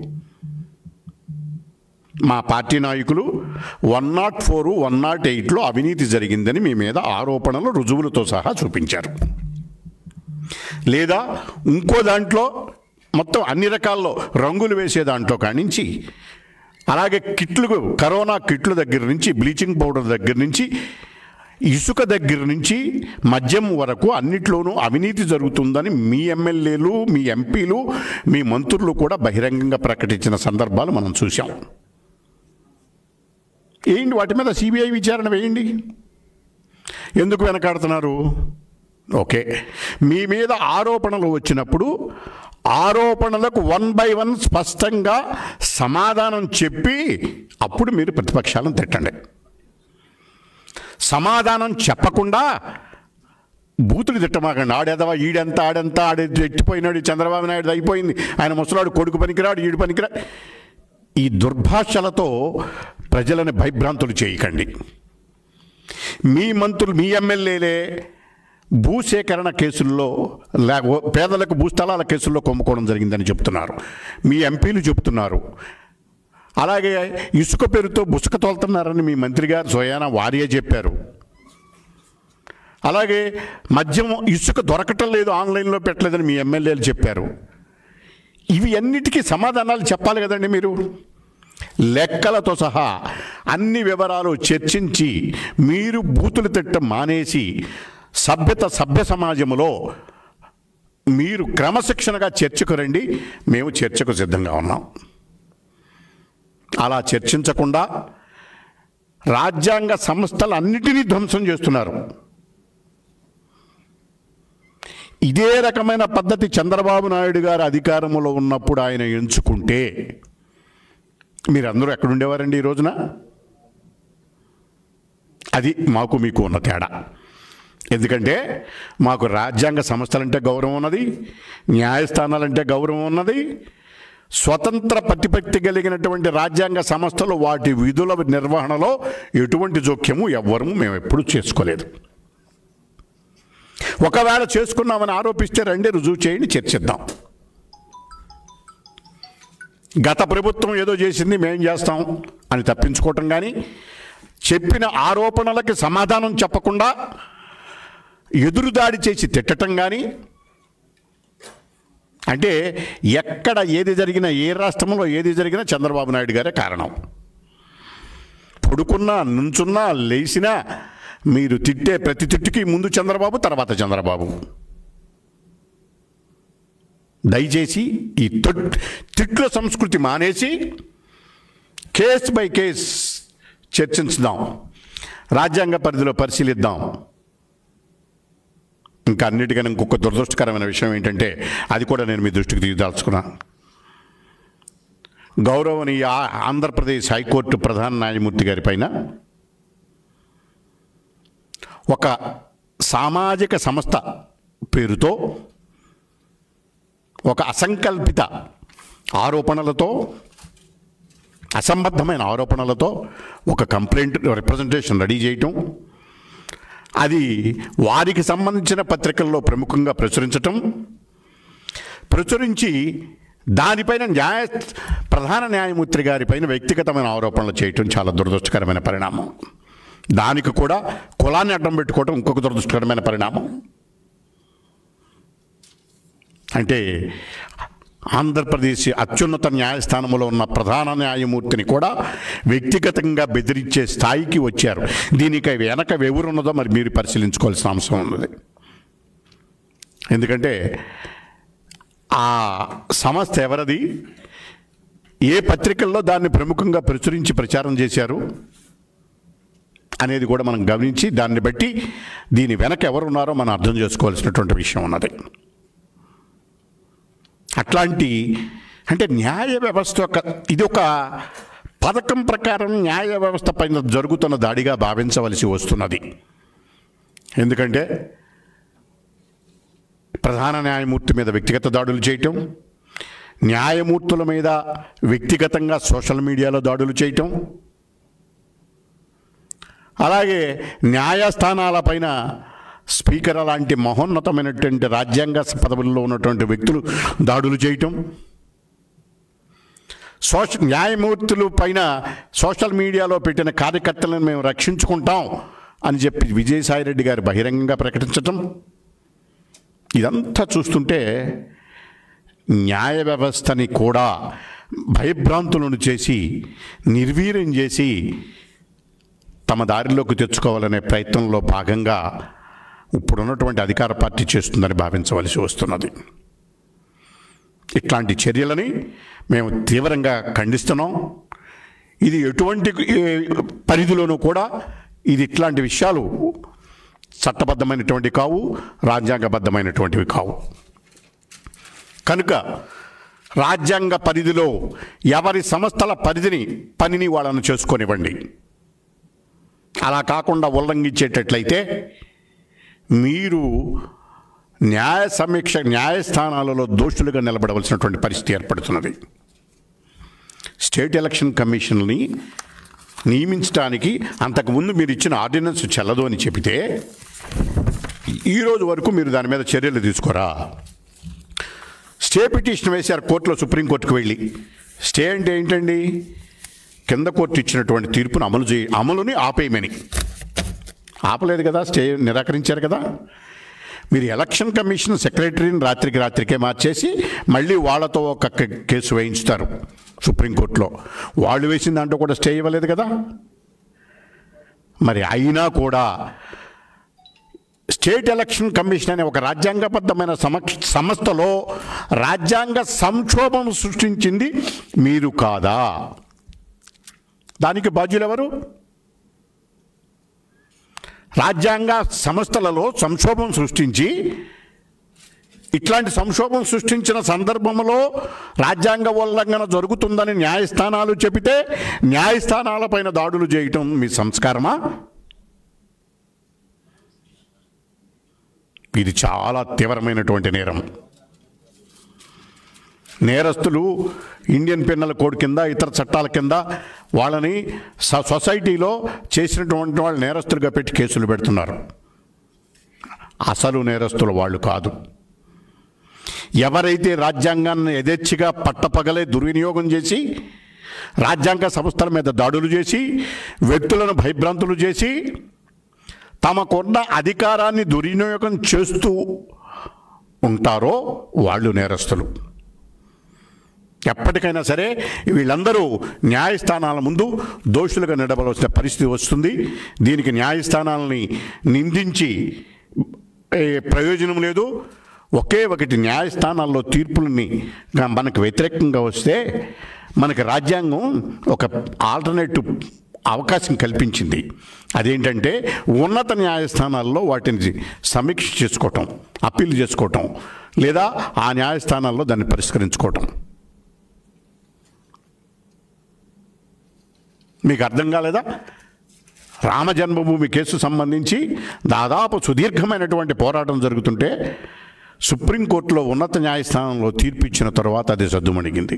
మా పార్టీ నాయకులు one not four one not ఎయిట్లో అవినీతి జరిగిందని మీ మీద ఆరోపణలు రుజువులతో సహా చూపించారు లేదా ఇంకో దాంట్లో మొత్తం అన్ని రకాల్లో రంగులు వేసే దాంట్లో కానించి అలాగే కిట్లు కరోనా కిట్ల దగ్గర నుంచి బ్లీచింగ్ పౌడర్ దగ్గర నుంచి ఇసుక దగ్గర నుంచి మద్యం వరకు అన్నిట్లోనూ అవినీతి జరుగుతుందని మీ ఎమ్మెల్యేలు మీ ఎంపీలు మీ మంత్రులు కూడా బహిరంగంగా ప్రకటించిన సందర్భాలు మనం చూసాం ఏంటి వాటి మీద సిబిఐ విచారణ వేయండి ఎందుకు వెనకాడుతున్నారు ఓకే మీ మీద ఆరోపణలు వచ్చినప్పుడు ఆరోపణలకు వన్ బై వన్ స్పష్టంగా సమాధానం చెప్పి అప్పుడు మీరు ప్రతిపక్షాలను తిట్టండి సమాధానం చెప్పకుండా బూతులు తిట్టమాకండి ఆడేదవా ఈడెంత ఆడెంత ఆడే ఎట్టిపోయినాడు ఈ చంద్రబాబు నాయుడు అయిపోయింది ఆయన ముసలాడు కొడుకు పనికిరాడు ఈడు పనికిరా ఈ దుర్భాషలతో ప్రజలని భయభ్రాంతులు చేయకండి మీ మంత్రులు మీ ఎమ్మెల్యేలే భూసేకరణ కేసుల్లో లేక పేదలకు భూస్థలాల కేసుల్లో కొమ్ముకోవడం జరిగిందని చెప్తున్నారు మీ ఎంపీలు చెప్తున్నారు అలాగే ఇసుక పేరుతో బుసక తోలుతున్నారని మీ మంత్రి గారు సోయానా వారియే చెప్పారు అలాగే మద్యం ఇసుక దొరకటం లేదు ఆన్లైన్లో పెట్టలేదని మీ ఎమ్మెల్యేలు చెప్పారు ఇవి అన్నిటికీ సమాధానాలు చెప్పాలి కదండి మీరు లెక్కలతో సహా అన్ని వివరాలు చర్చించి మీరు బూతులు తిట్టం మానేసి సభ్యత సభ్య సమాజంలో మీరు క్రమశిక్షణగా చర్చకు రండి మేము చర్చకు సిద్ధంగా ఉన్నాం అలా చర్చించకుండా రాజ్యాంగ సంస్థలు అన్నిటినీ ధ్వంసం చేస్తున్నారు ఇదే రకమైన పద్ధతి చంద్రబాబు నాయుడు గారు అధికారంలో ఉన్నప్పుడు ఆయన ఎంచుకుంటే మీరందరూ ఎక్కడుండేవారండి ఈ రోజున అది మాకు మీకు ఉన్న తేడా ఎందుకంటే మాకు రాజ్యాంగ సంస్థలంటే గౌరవం ఉన్నది న్యాయస్థానాలంటే గౌరవం ఉన్నది స్వతంత్ర ప్రతిపత్తి కలిగినటువంటి రాజ్యాంగ సంస్థలు వాటి విధుల నిర్వహణలో ఎటువంటి జోక్యము ఎవ్వరూ మేము ఎప్పుడూ చేసుకోలేదు ఒకవేళ చేసుకున్నామని ఆరోపిస్తే రండి రుజువు చేయండి చర్చిద్దాం గత ప్రభుత్వం ఏదో చేసింది మేం చేస్తాం అని తప్పించుకోవటం కానీ చెప్పిన ఆరోపణలకి సమాధానం చెప్పకుండా ఎదురుదాడి చేసి తిట్టటం కానీ అంటే ఎక్కడ ఏది జరిగినా ఏ రాష్ట్రంలో ఏది జరిగినా చంద్రబాబు నాయుడు గారే కారణం పడుకున్నా నుంచున్నా లేచినా మీరు తిట్టే ప్రతి తిట్టుకి ముందు చంద్రబాబు తర్వాత చంద్రబాబు దయచేసి ఈ తొట్ తిట్ల సంస్కృతి మానేసి కేస్ బై కేస్ చర్చించుదాం రాజ్యాంగ పరిధిలో పరిశీలిద్దాం ఇంకా అన్నిటికన్నా ఇంకొక దురదృష్టకరమైన విషయం ఏంటంటే అది కూడా నేను మీ దృష్టికి తీసుదాల్చుకున్నాను గౌరవనీయ ఆంధ్రప్రదేశ్ హైకోర్టు ప్రధాన న్యాయమూర్తి గారి పైన ఒక సామాజిక సంస్థ పేరుతో ఒక అసంకల్పిత ఆరోపణలతో అసంబద్ధమైన ఆరోపణలతో ఒక కంప్లైంట్ రిప్రజెంటేషన్ రెడీ చేయటం అది వారికి సంబంధించిన పత్రికల్లో ప్రముఖంగా ప్రచురించటం ప్రచురించి దానిపైన న్యాయ ప్రధాన న్యాయమూర్తి గారిపైన వ్యక్తిగతమైన ఆరోపణలు చేయటం చాలా దురదృష్టకరమైన పరిణామం దానికి కూడా కులాన్ని అడ్డం పెట్టుకోవటం ఇంకొక దురదృష్టకరమైన పరిణామం అంటే ఆంధ్రప్రదేశ్ అత్యున్నత న్యాయస్థానంలో ఉన్న ప్రధాన న్యాయమూర్తిని కూడా వ్యక్తిగతంగా బెదిరించే స్థాయికి వచ్చారు దీనికి వెనక ఎవరున్నదో మరి మీరు పరిశీలించుకోవాల్సిన అంశం ఉన్నది ఎందుకంటే ఆ సంస్థ ఎవరది ఏ పత్రికల్లో దాన్ని ప్రముఖంగా ప్రచురించి ప్రచారం చేశారు అనేది కూడా మనం గమనించి దాన్ని బట్టి దీని వెనక ఎవరున్నారో మనం అర్థం చేసుకోవాల్సినటువంటి విషయం ఉన్నది అట్లాంటి అంటే న్యాయ వ్యవస్థ యొక్క ఇది ఒక పథకం ప్రకారం న్యాయ వ్యవస్థ పైన జరుగుతున్న దాడిగా భావించవలసి వస్తున్నది ఎందుకంటే ప్రధాన న్యాయమూర్తి మీద వ్యక్తిగత దాడులు చేయటం న్యాయమూర్తుల మీద వ్యక్తిగతంగా సోషల్ మీడియాలో దాడులు చేయటం అలాగే న్యాయస్థానాలపైన స్పీకర్ అలాంటి మహోన్నతమైనటువంటి రాజ్యాంగ పదవుల్లో ఉన్నటువంటి వ్యక్తులు దాడులు చేయటం సోష న్యాయమూర్తులు పైన సోషల్ మీడియాలో పెట్టిన కార్యకర్తలను మేము రక్షించుకుంటాం అని చెప్పి విజయసాయిరెడ్డి గారు బహిరంగంగా ప్రకటించటం ఇదంతా చూస్తుంటే న్యాయ వ్యవస్థని కూడా భయభ్రాంతులను చేసి నిర్వీర్యం చేసి తమ దారిలోకి తెచ్చుకోవాలనే ప్రయత్నంలో భాగంగా ఇప్పుడున్నటువంటి అధికార పార్టీ చేస్తుందని భావించవలసి వస్తున్నది ఇట్లాంటి చర్యలని మేము తీవ్రంగా ఖండిస్తున్నాం ఇది ఎటువంటి ఏ, పరిధిలోనూ కూడా ఇది ఇట్లాంటి విషయాలు చట్టబద్ధమైనటువంటి కావు రాజ్యాంగబద్ధమైనటువంటివి కావు కనుక రాజ్యాంగ పరిధిలో ఎవరి సంస్థల పరిధిని పనిని వాళ్ళను చేసుకొనివ్వండి అలా కాకుండా ఉల్లంఘించేటట్లయితే మీరు న్యాయ సమీక్ష న్యాయస్థానాలలో దోషులుగా నిలబడవలసినటువంటి పరిస్థితి ఏర్పడుతున్నది స్టేట్ ఎలక్షన్ కమిషన్ని నియమించడానికి అంతకుముందు మీరు ఇచ్చిన ఆర్డినెన్స్ చెల్లదు అని చెబితే ఈ రోజు వరకు మీరు దాని మీద చర్యలు తీసుకోరా స్టే పిటిషన్ వేశారు కోర్టులో సుప్రీంకోర్టుకు వెళ్ళి స్టే అంటే ఏంటండి కింద కోర్టు ఇచ్చినటువంటి తీర్పును అమలు చేయ అమలుని ఆపేయమని ఆపలేదు కదా స్టే నిరాకరించారు కదా మీరు ఎలక్షన్ కమిషన్ సెక్రటరీని రాత్రికి రాత్రికే మార్చేసి మళ్ళీ వాళ్ళతో ఒక కే- కేసు వేయించుతారు సుప్రీంకోర్టులో వాళ్ళు వేసిన దాంట్లో కూడా స్టే ఇవ్వలేదు కదా మరి అయినా కూడా స్టేట్ ఎలక్షన్ కమిషన్ అనే ఒక రాజ్యాంగబద్ధమైన సమక్ష సంస్థలో రాజ్యాంగ సంక్షోభం సృష్టించింది మీరు కాదా దానికి బాధ్యులు ఎవరు రాజ్యాంగ సంస్థలలో సంక్షోభం సృష్టించి ఇట్లాంటి సంక్షోభం సృష్టించిన సందర్భంలో రాజ్యాంగ ఉల్లంఘన జరుగుతుందని న్యాయస్థానాలు చెబితే న్యాయస్థానాలపైన దాడులు చేయటం మీ సంస్కారమా ఇది చాలా తీవ్రమైనటువంటి నేరం నేరస్తులు ఇండియన్ పిన్నల కోడ్ కింద ఇతర చట్టాల కింద వాళ్ళని స- సొసైటీలో చేసినటువంటి వాళ్ళు నేరస్తులుగా పెట్టి కేసులు పెడుతున్నారు అసలు నేరస్తులు వాళ్ళు కాదు ఎవరైతే రాజ్యాంగాన్ని యథేచ్ఛగా పట్టపగలే దుర్వినియోగం చేసి రాజ్యాంగ సంస్థల మీద దాడులు చేసి వ్యక్తులను భయభ్రాంతులు చేసి తమకున్న అధికారాన్ని దుర్వినియోగం చేస్తూ ఉంటారో వాళ్ళు నేరస్తులు ఎప్పటికైనా సరే వీళ్ళందరూ న్యాయస్థానాల ముందు దోషులుగా నిలబడవలసిన పరిస్థితి వస్తుంది దీనికి న్యాయస్థానాలని నిందించి ఏ, ప్రయోజనం లేదు ఒకే ఒకటి న్యాయస్థానాల్లో తీర్పులని గా మనకు వ్యతిరేకంగా వస్తే మనకి రాజ్యాంగం ఒక ఆల్టర్నేటివ్ అవకాశం కల్పించింది అదేంటంటే ఉన్నత న్యాయస్థానాల్లో వాటిని సమీక్ష చేసుకోవటం అప్పీల్ చేసుకోవటం లేదా ఆ న్యాయస్థానాల్లో దాన్ని పరిష్కరించుకోవటం మీకు అర్థం కాలేదా రామ జన్మభూమి కేసు సంబంధించి దాదాపు సుదీర్ఘమైనటువంటి పోరాటం జరుగుతుంటే సుప్రీంకోర్టులో ఉన్నత న్యాయస్థానంలో తీర్పు ఇచ్చిన తర్వాత అది సద్దుమణిగింది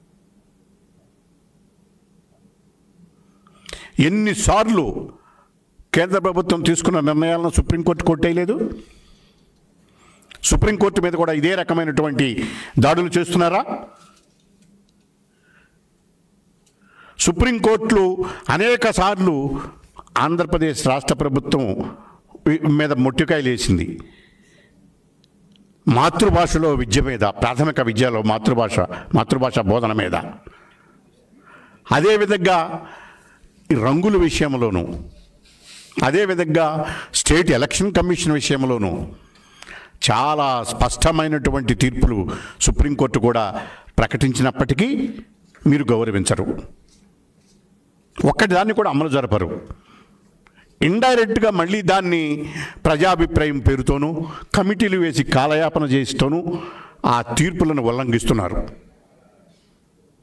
ఎన్నిసార్లు కేంద్ర ప్రభుత్వం తీసుకున్న నిర్ణయాలను సుప్రీంకోర్టు కొట్టేయలేదు సుప్రీంకోర్టు మీద కూడా ఇదే రకమైనటువంటి దాడులు చేస్తున్నారా సుప్రీంకోర్టులు అనేక సార్లు ఆంధ్రప్రదేశ్ రాష్ట్ర ప్రభుత్వం వి- మీద మొట్టికాయలు వేసింది మాతృభాషలో విద్య మీద ప్రాథమిక విద్యలో మాతృభాష మాతృభాష బోధన మీద అదేవిధంగా ఈ రంగుల విషయంలోనూ అదేవిధంగా స్టేట్ ఎలక్షన్ కమిషన్ విషయంలోనూ చాలా స్పష్టమైనటువంటి తీర్పులు సుప్రీంకోర్టు కూడా ప్రకటించినప్పటికీ మీరు గౌరవించరు ఒక్కటి దాన్ని కూడా అమలు జరపరు ఇండైరెక్ట్గా మళ్ళీ దాన్ని ప్రజాభిప్రాయం పేరుతోనూ కమిటీలు వేసి కాలయాపన చేస్తూనూ ఆ తీర్పులను ఉల్లంఘిస్తున్నారు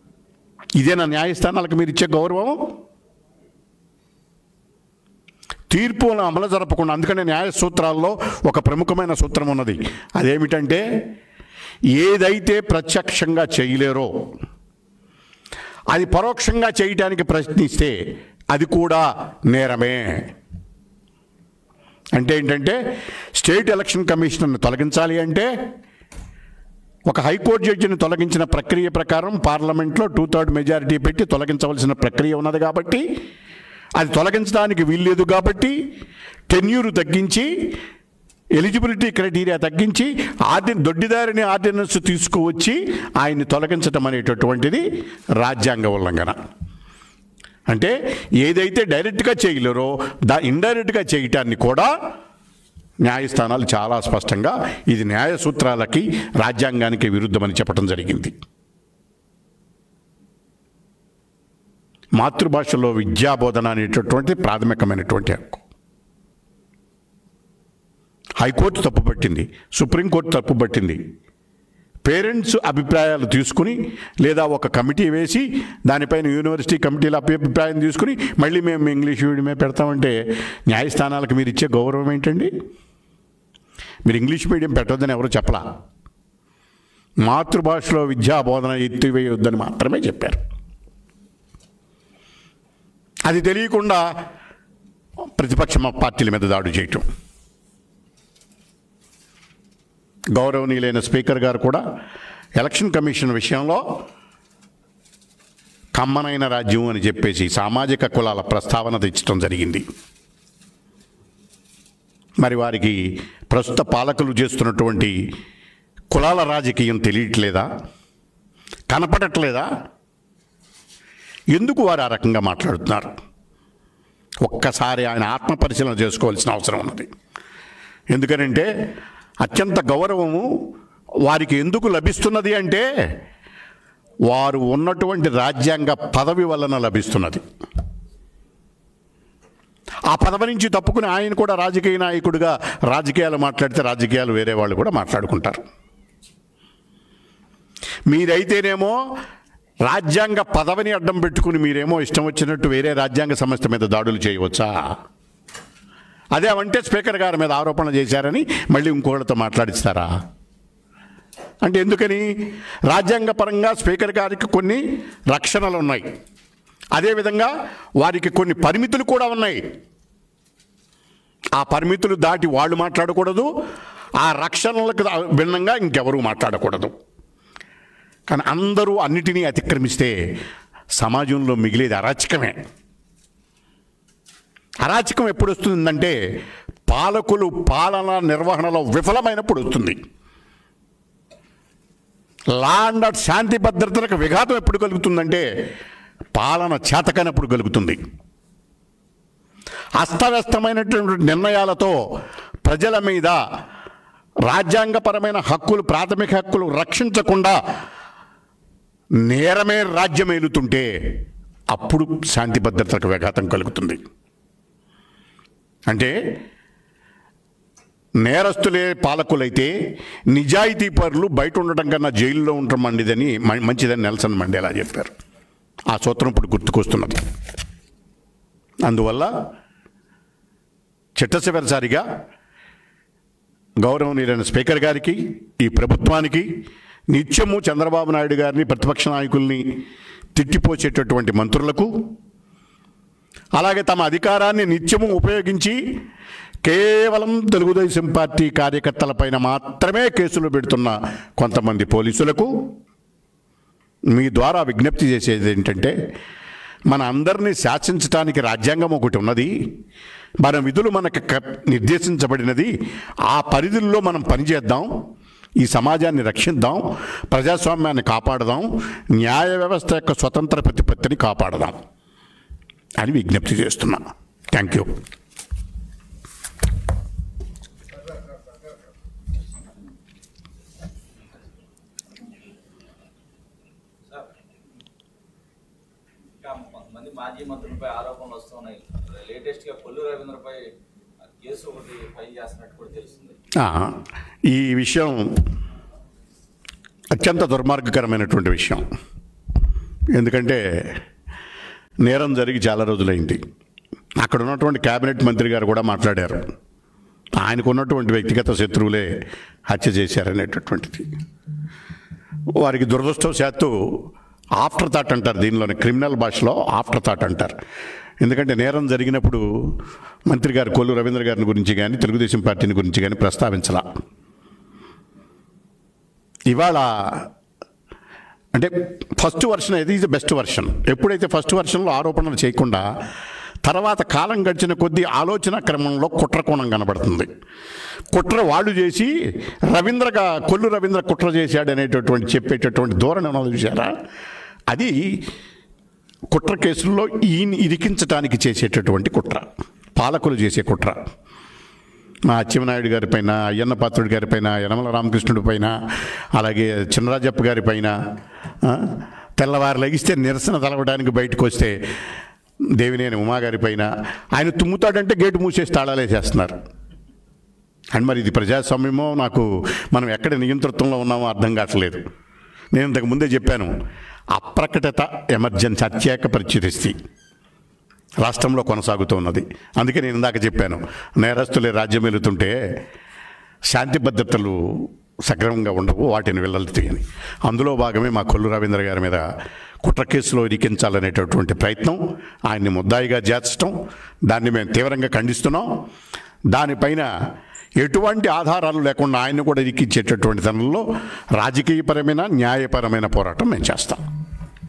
ఇదేనా న్యాయస్థానాలకు మీరు ఇచ్చే గౌరవం తీర్పును అమలు జరపకుండా అందుకనే న్యాయ సూత్రాల్లో ఒక ప్రముఖమైన సూత్రం ఉన్నది అదేమిటంటే ఏదైతే ప్రత్యక్షంగా చేయలేరో అది పరోక్షంగా చేయటానికి ప్రయత్నిస్తే అది కూడా నేరమే అంటే ఏంటంటే స్టేట్ ఎలక్షన్ కమిషనర్ని తొలగించాలి అంటే ఒక హైకోర్టు జడ్జిని తొలగించిన ప్రక్రియ ప్రకారం పార్లమెంట్లో టూ థర్డ్ మెజారిటీ పెట్టి తొలగించవలసిన ప్రక్రియ ఉన్నది కాబట్టి అది తొలగించడానికి వీల్లేదు కాబట్టి టెన్యూరు తగ్గించి ఎలిజిబిలిటీ క్రైటీరియా తగ్గించి ఆర్డి దొడ్డిదారిని ఆర్డినెన్స్ తీసుకువచ్చి ఆయన్ని తొలగించడం అనేటటువంటిది రాజ్యాంగ ఉల్లంఘన అంటే ఏదైతే డైరెక్ట్గా చేయలేరో దా ఇండైరెక్ట్గా చేయటాన్ని కూడా న్యాయస్థానాలు చాలా స్పష్టంగా ఇది న్యాయ సూత్రాలకి రాజ్యాంగానికి విరుద్ధమని చెప్పడం జరిగింది మాతృభాషలో విద్యాబోధన అనేటటువంటి ప్రాథమికమైనటువంటి హక్కు హైకోర్టు తప్పుపట్టింది సుప్రీంకోర్టు తప్పుపట్టింది పేరెంట్స్ అభిప్రాయాలు తీసుకుని లేదా ఒక కమిటీ వేసి దానిపైన యూనివర్సిటీ కమిటీల అభిప్రాయం తీసుకుని మళ్ళీ మేము ఇంగ్లీష్ మీడియమే పెడతామంటే న్యాయస్థానాలకు మీరు ఇచ్చే గౌరవం ఏంటండి మీరు ఇంగ్లీష్ మీడియం పెట్టొద్దని ఎవరు చెప్పలా మాతృభాషలో విద్యా బోధన ఎత్తివేయొద్దని మాత్రమే చెప్పారు అది తెలియకుండా ప్రతిపక్ష పార్టీల మీద దాడి చేయటం గౌరవనీయులైన స్పీకర్ గారు కూడా ఎలక్షన్ కమిషన్ విషయంలో కమ్మనైన రాజ్యం అని చెప్పేసి సామాజిక కులాల ప్రస్తావన తెచ్చడం జరిగింది మరి వారికి ప్రస్తుత పాలకులు చేస్తున్నటువంటి కులాల రాజకీయం తెలియట్లేదా కనపడట్లేదా ఎందుకు వారు ఆ రకంగా మాట్లాడుతున్నారు ఒక్కసారి ఆయన ఆత్మ పరిశీలన చేసుకోవాల్సిన అవసరం ఉన్నది ఎందుకనంటే అత్యంత గౌరవము వారికి ఎందుకు లభిస్తున్నది అంటే వారు ఉన్నటువంటి రాజ్యాంగ పదవి వలన లభిస్తున్నది ఆ పదవి నుంచి తప్పుకుని ఆయన కూడా రాజకీయ నాయకుడిగా రాజకీయాలు మాట్లాడితే రాజకీయాలు వేరే వాళ్ళు కూడా మాట్లాడుకుంటారు మీరైతేనేమో రాజ్యాంగ పదవిని అడ్డం పెట్టుకుని మీరేమో ఇష్టం వచ్చినట్టు వేరే రాజ్యాంగ సంస్థ మీద దాడులు చేయవచ్చా అదే అంటే స్పీకర్ గారి మీద ఆరోపణ చేశారని మళ్ళీ ఇంకోళ్ళతో మాట్లాడిస్తారా అంటే ఎందుకని రాజ్యాంగపరంగా స్పీకర్ గారికి కొన్ని రక్షణలు ఉన్నాయి అదేవిధంగా వారికి కొన్ని పరిమితులు కూడా ఉన్నాయి ఆ పరిమితులు దాటి వాళ్ళు మాట్లాడకూడదు ఆ రక్షణలకు భిన్నంగా ఇంకెవరూ మాట్లాడకూడదు కానీ అందరూ అన్నిటినీ అతిక్రమిస్తే సమాజంలో మిగిలేది అరాచకమే అరాచకం ఎప్పుడు వస్తుందంటే పాలకులు పాలన నిర్వహణలో విఫలమైనప్పుడు వస్తుంది లా అండ్ ఆర్డర్ శాంతి భద్రతలకు విఘాతం ఎప్పుడు కలుగుతుందంటే పాలన చేతకనప్పుడు కలుగుతుంది అస్తవ్యస్తమైనటువంటి నిర్ణయాలతో ప్రజల మీద రాజ్యాంగపరమైన హక్కులు ప్రాథమిక హక్కులు రక్షించకుండా నేరమే రాజ్యం ఏలుతుంటే అప్పుడు శాంతి భద్రతలకు విఘాతం కలుగుతుంది అంటే నేరస్తులే పాలకులైతే నిజాయితీ పరులు బయట ఉండటం కన్నా జైల్లో ఉండటం మండిదని మ- మంచిదని నెల్సన్ మండేలా చెప్పారు ఆ సూత్రం ఇప్పుడు గుర్తుకొస్తున్నది అందువల్ల చిట్టచివరిసారిగా గౌరవనీయులైన స్పీకర్ గారికి ఈ ప్రభుత్వానికి నిత్యము చంద్రబాబు నాయుడు గారిని ప్రతిపక్ష నాయకుల్ని తిట్టిపోసేటటువంటి మంత్రులకు అలాగే తమ అధికారాన్ని నిత్యము ఉపయోగించి కేవలం తెలుగుదేశం పార్టీ కార్యకర్తలపైన మాత్రమే కేసులు పెడుతున్న కొంతమంది పోలీసులకు మీ ద్వారా విజ్ఞప్తి చేసేది ఏంటంటే మన అందరినీ శాసించడానికి రాజ్యాంగం ఒకటి ఉన్నది మన విధులు మనకు క- నిర్దేశించబడినది ఆ పరిధుల్లో మనం పనిచేద్దాం ఈ సమాజాన్ని రక్షిద్దాం ప్రజాస్వామ్యాన్ని కాపాడదాం న్యాయ వ్యవస్థ యొక్క స్వతంత్ర ప్రతిపత్తిని కాపాడదాం అని విజ్ఞప్తి చేస్తున్నా థ్యాంక్ యూ ఇంకా కొంతమంది మాజీ మంత్రులపై ఆరోపణలు వస్తున్నాయి లేటెస్ట్ గా కొల్లు రవీంద్రపై కేసు ఒకటి ఫైల్ చేస్తున్నట్టు కూడా తెలుస్తుంది ఆ, ఈ విషయం అత్యంత దుర్మార్గకరమైనటువంటి విషయం ఎందుకంటే నేరం జరిగి చాలా రోజులైంది అక్కడ ఉన్నటువంటి కేబినెట్ మంత్రి గారు కూడా మాట్లాడారు ఆయనకు ఉన్నటువంటి వ్యక్తిగత శత్రువులే హత్య చేశారనేటటువంటిది వారికి దురదృష్టవశాత్తు ఆఫ్టర్ థాట్ అంటారు దీనిలోని క్రిమినల్ భాషలో ఆఫ్టర్ థాట్ అంటారు ఎందుకంటే నేరం జరిగినప్పుడు మంత్రి గారు కొల్లు రవీంద్ర గారిని గురించి కానీ తెలుగుదేశం పార్టీని గురించి కానీ ప్రస్తావించలా ఇవాళ అంటే ఫస్ట్ వర్షన్ ఇది ఈజ్ బెస్ట్ వర్షన్ ఎప్పుడైతే ఫస్ట్ వర్షన్లో ఆరోపణలు చేయకుండా తర్వాత కాలం గడిచిన కొద్దీ ఆలోచన క్రమంలో కుట్ర కోణం కనబడుతుంది కుట్ర వాళ్ళు చేసి రవీంద్రగా కొల్లు రవీంద్ర కుట్ర చేశాడు అనేటటువంటి చెప్పేటటువంటి ధోరణి ఉన్నది చూసారా అది కుట్ర కేసుల్లో ఈయన ఇరికించడానికి చేసేటటువంటి కుట్ర పాలకులు చేసే కుట్ర మా అచ్చెన్నాయుడు గారి పైన అయ్యన్న పాత్రుడి గారి పైన యనమల రామకృష్ణుడి పైన అలాగే చినరాజప్ప గారి పైన ఆ, తెల్లవారు లెగిస్తే నిరసన తలవడానికి బయటకు వస్తే దేవినేని ఉమాగారి పైన ఆయన తుమ్ముతాడంటే గేటు మూసేసి తాళాలేసేస్తున్నారు అండ్ మరి ఇది ప్రజాస్వామ్యమో నాకు మనం ఎక్కడ నియంతృత్వంలో ఉన్నామో అర్థం కావట్లేదు నేను ఇంతకు ముందే చెప్పాను అప్రకటిత ఎమర్జెన్సీ అత్యేక పరిస్థితి రాష్ట్రంలో కొనసాగుతున్నది అందుకే నేను ఇందాక చెప్పాను నేరస్తులే రాజ్యం వెళుతుంటే శాంతి భద్రతలు సక్రమంగా ఉండవు వాటిని వెళ్ళలుతాయని అందులో భాగమే మా కొల్లు రవీంద్ర గారి మీద కుట్ర కేసులో ఇరికించాలనేటటువంటి ప్రయత్నం ఆయన్ని ముద్దాయిగా చేర్చడం దాన్ని మేము తీవ్రంగా ఖండిస్తున్నాం దానిపైన ఎటువంటి ఆధారాలు లేకుండా ఆయన్ని కూడా ఇరికించేటటువంటి తనంలో రాజకీయపరమైన న్యాయపరమైన పోరాటం మేము చేస్తాం